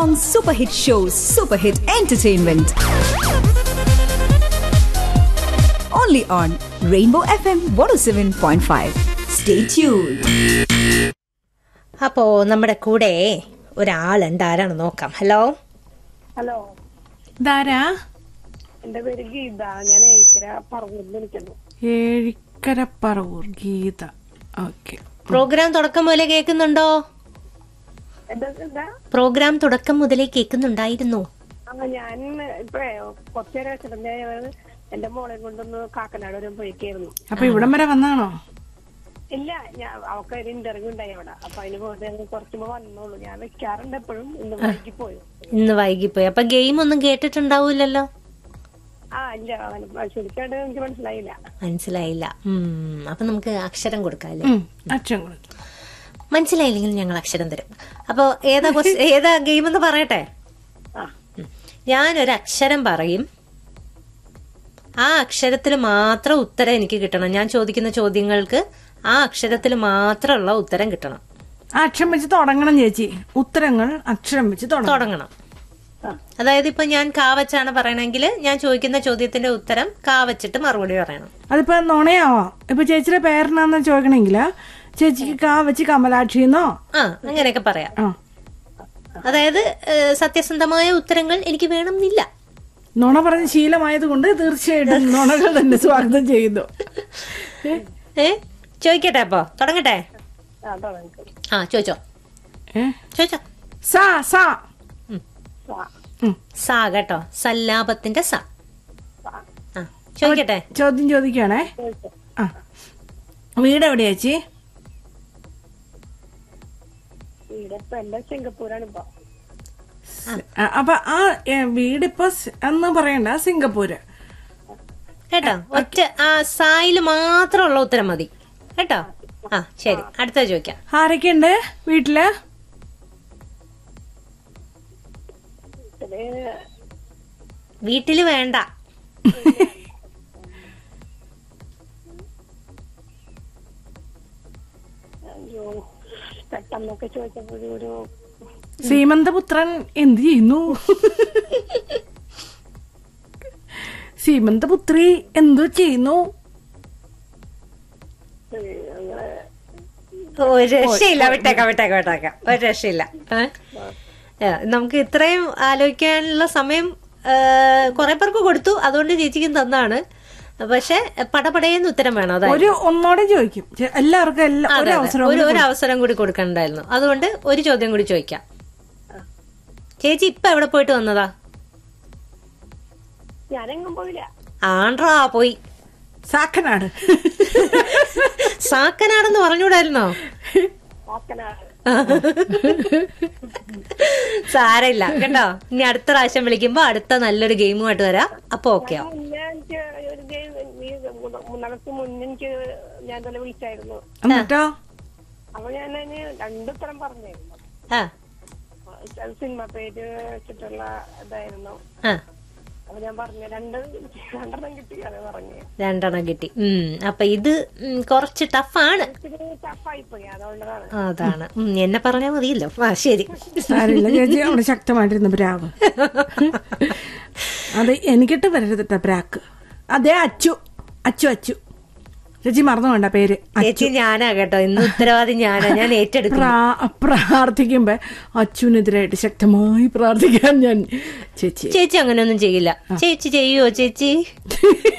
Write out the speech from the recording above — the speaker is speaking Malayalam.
songs, super hit shows, super hit entertainment. Only on Rainbow FM 107.5. Stay tuned. അപ്പോ നമ്മുടെ കൂടെ ഒരാളുണ്ട് ആരാണ് നോക്കാം ഹലോ ഹലോ ധാരാ എന്റെ പേര് ഗീത ഞാൻ ഏക്കര പറവൂരിൽ വിളിക്കുന്നു ഏഴിക്കര പറവൂർ ഗീത ഓക്കെ പ്രോഗ്രാം തുടക്കം മുതലേ കേൾക്കുന്നുണ്ടോ എന്താ എന്താ പ്രോഗ്രാം തുടക്കം മുതലേ കേൾക്കുന്നുണ്ടായിരുന്നു ആ ഞാൻ ഇപ്പഴേ കുറച്ചേരം വെച്ചിട്ടുണ്ട് ഞാൻ എന്റെ മോളെ കൊണ്ടൊന്ന് കാക്കനാട് വരെ പോയിക്കായിരുന്നു അപ്പൊ ഇവിടം വരെ വന്നാണോ ഇല്ല ഞാൻ അവൾക്ക് ഒരു ഇന്റർവ്യൂ ഉണ്ടായി അവിടെ അപ്പൊ അതിന് പോയിട്ട് ഞങ്ങൾ കുറച്ച് മുമ്പ് വന്നോളൂ ഞാൻ വെക്കാറുണ്ട് എപ്പോഴും ഇന്ന് വൈകി പോയി ഇന്ന് വൈകിപ്പോയി അപ്പൊ ഗെയിം ഒന്നും കേട്ടിട്ടുണ്ടാവൂലല്ലോ ആ ഇല്ല അങ്ങനെ ശരിക്കായിട്ട് എനിക്ക് മനസ്സിലായില്ല മനസ്സിലായില്ല ഉം, അപ്പൊ നമുക്ക് അക്ഷരം കൊടുക്കാം അല്ലേ ഉം, അച്ഛൻ കൊടുത്തു മനസ്സിലായില്ലെങ്കിൽ ഞങ്ങൾ അക്ഷരം തരും അപ്പൊ ഏതാ ക്വസ്- ഏതാ ഗെയിം എന്ന് പറയട്ടെ ആ ഞാനൊരു അക്ഷരം പറയും ആ അക്ഷരത്തിൽ മാത്രം ഉത്തരം എനിക്ക് കിട്ടണം ഞാൻ ചോദിക്കുന്ന ചോദ്യങ്ങൾക്ക് ആ അക്ഷരത്തിൽ മാത്രമുള്ള ഉത്തരം കിട്ടണം ആ അക്ഷരം വെച്ച് തുടങ്ങണം ചേച്ചി ഉത്തരങ്ങൾ അക്ഷരം വെച്ച് തുടങ്ങണം തുടങ്ങണം ആ. അതായത് ഇപ്പൊ ഞാൻ കാ വെച്ചാണ് പറയണമെങ്കിൽ ഞാൻ ചോദിക്കുന്ന ചോദ്യത്തിന്റെ ഉത്തരം കാ വെച്ചിട്ട് മറുപടി പറയണം അതിപ്പോ നുണയാവാം ഇപ്പൊ ചേച്ചിയുടെ പേരെന്നാന്ന് ചോദിക്കണമെങ്കിൽ ചേച്ചിക്ക് കാ വെച്ച് കമലാക്ഷിന്നോ ആ അങ്ങനെയൊക്കെ പറയാം ആ അതായത് ഏഹ്, സത്യസന്ധമായ ഉത്തരങ്ങൾ എനിക്ക് വേണമെന്നില്ല നുണ പറഞ്ഞ് ശീലമായത് കൊണ്ട് തീർച്ചയായിട്ടും നുണകൾ തന്നെ സ്വാഗതം ചെയ്യുന്നു ഏ? ഏ ചോദിക്കട്ടെ അപ്പൊ തുടങ്ങട്ടെ ആ തുടങ്ങി ആ ചോദിച്ചോ ഏ? ചോദിച്ചോ സാ സാ ആ ഉം. സാ കേട്ടോ സല്ലാപത്തിന്റെ സ ആ ആ ചോദിക്കട്ടെ ചോദ്യം ചോദിക്കുകയാണേ ചോദിച്ചോ. ആ വീട് എവിടെയാ ചേച്ചി ഇവിടെ ഇപ്പൊ എല്ലാം സിംഗപ്പൂരാണ് ഇപ്പൊ ആ, അപ്പൊ ആ ഏ, വീടിപ്പോ സ്- എന്ന് പറയണ്ട സിംഗപ്പൂര് കേട്ടോ ഒറ്റ ആ സായില് മാത്രമുള്ള ഉത്തരം മതി കേട്ടോ ആ ശരി അടുത്ത ചോദിക്കാം ആരൊക്കെയുണ്ട് വീട്ടില് ഇത് വീട്ടില് വേണ്ട അയ്യോ പെട്ടെന്നൊക്കെ ചോദിച്ചപ്പോ ഒരു- ഒരു സീമന്തപുത്രൻ എന്ത് ചെയ്യുന്നു സീമന്തപുത്രി എന്തു ചെയ്യുന്നു ഏഹ്, അങ്ങനെ ഒരു രക്ഷയില്ല വിട്ടേക്കാം വിട്ടേക്കാം വിട്ടേക്കാം ഒരു രക്ഷയില്ല ഏ? ഏ, നമുക്ക് ഇത്രയും ആലോചിക്കാനുള്ള സമയം കുറെ പേർക്ക് കൊടുത്തു അതുകൊണ്ട് ചേച്ചിക്കും തന്നാണ് പക്ഷെ പടപടയെന്ന് ഉത്തരം വേണം അതായത് ഒരു ഒന്നോടെ ചോദിക്കും ചെ- എല്ലാവർക്കും എല്ലാ അതെ, ഒരു അതെ. അവസരം ഒരു ഒരു അവസരം കൂടി കൊടുക്കണ്ടായിരുന്നു അതുകൊണ്ട് ഒരു ചോദ്യം കൂടി ചോദിക്കാം ചേച്ചി ഇപ്പൊ എവിടെ പോയിട്ട് വന്നതാ ഞാനെങ്ങും പോയില്ല ആണ്ട്രാ പോയി സാക്കനാട് സാക്കനാടെന്ന് പറഞ്ഞൂടായിരുന്നോ കാക്കനാട് സാരമില്ല കേട്ടോ ഇനി അടുത്ത പ്രാവശ്യം വിളിക്കുമ്പോ അടുത്ത നല്ലൊരു ഗെയിമുമായിട്ട് വരാം അപ്പൊ ഓക്കെ ആവും മുന്നേ എനിക്ക് ഒരു ഗെയിം ഈ മൂന്നാമത്തെ മുന്നേ എനിക്ക് ഞാൻ തന്നെ വിളിച്ചായിരുന്നു എന്നിട്ടോ അപ്പൊ ഞാൻ അതിന് രണ്ടുത്തരം പറഞ്ഞായിരുന്നു ആ അത് സിനിമ പേര് വെച്ചിട്ടുള്ള ഇതായിരുന്നു ആ അപ്പൊ ഞാൻ പറഞ്ഞു രണ്ട് രണ്ടെണ്ണം കിട്ടി അത് പറഞ്ഞു രണ്ടെണ്ണം കിട്ടി ഉം അപ്പൊ ഇത് ഉം, കുറച്ച് ടഫാണ് ഇച്ചിരി ടഫായി പോയി അതുകൊണ്ടാണ് അതാണ് ഉം, എന്നെ പറഞ്ഞാൽ മതിയല്ലോ ആ ശരി സാരില്ല ചേച്ചി അവിടെ ശക്തമായിട്ടിരുന്ന പ്രാവ് അത് എനിക്കിട്ട് വരരുതട്ട പ്രാക്ക് അതെ അച്ചു അച്ചു അച്ചു ചേച്ചി മറന്നു വേണ്ട പേര് ചേച്ചി ഞാനാ കേട്ടോ ഇന്ന് ഉത്തരവാദി ഞാനാ ഞാൻ ഏറ്റെടുക്കും പ്രാ- പ്രാർത്ഥിക്കുമ്പോ അച്ഛനെതിരായിട്ട് ശക്തമായി പ്രാർത്ഥിക്കാൻ ഞാൻ ചേച്ചി ചേച്ചി അങ്ങനെയൊന്നും ചെയ്യില്ല ചേച്ചി ചെയ്യുവോ ചേച്ചി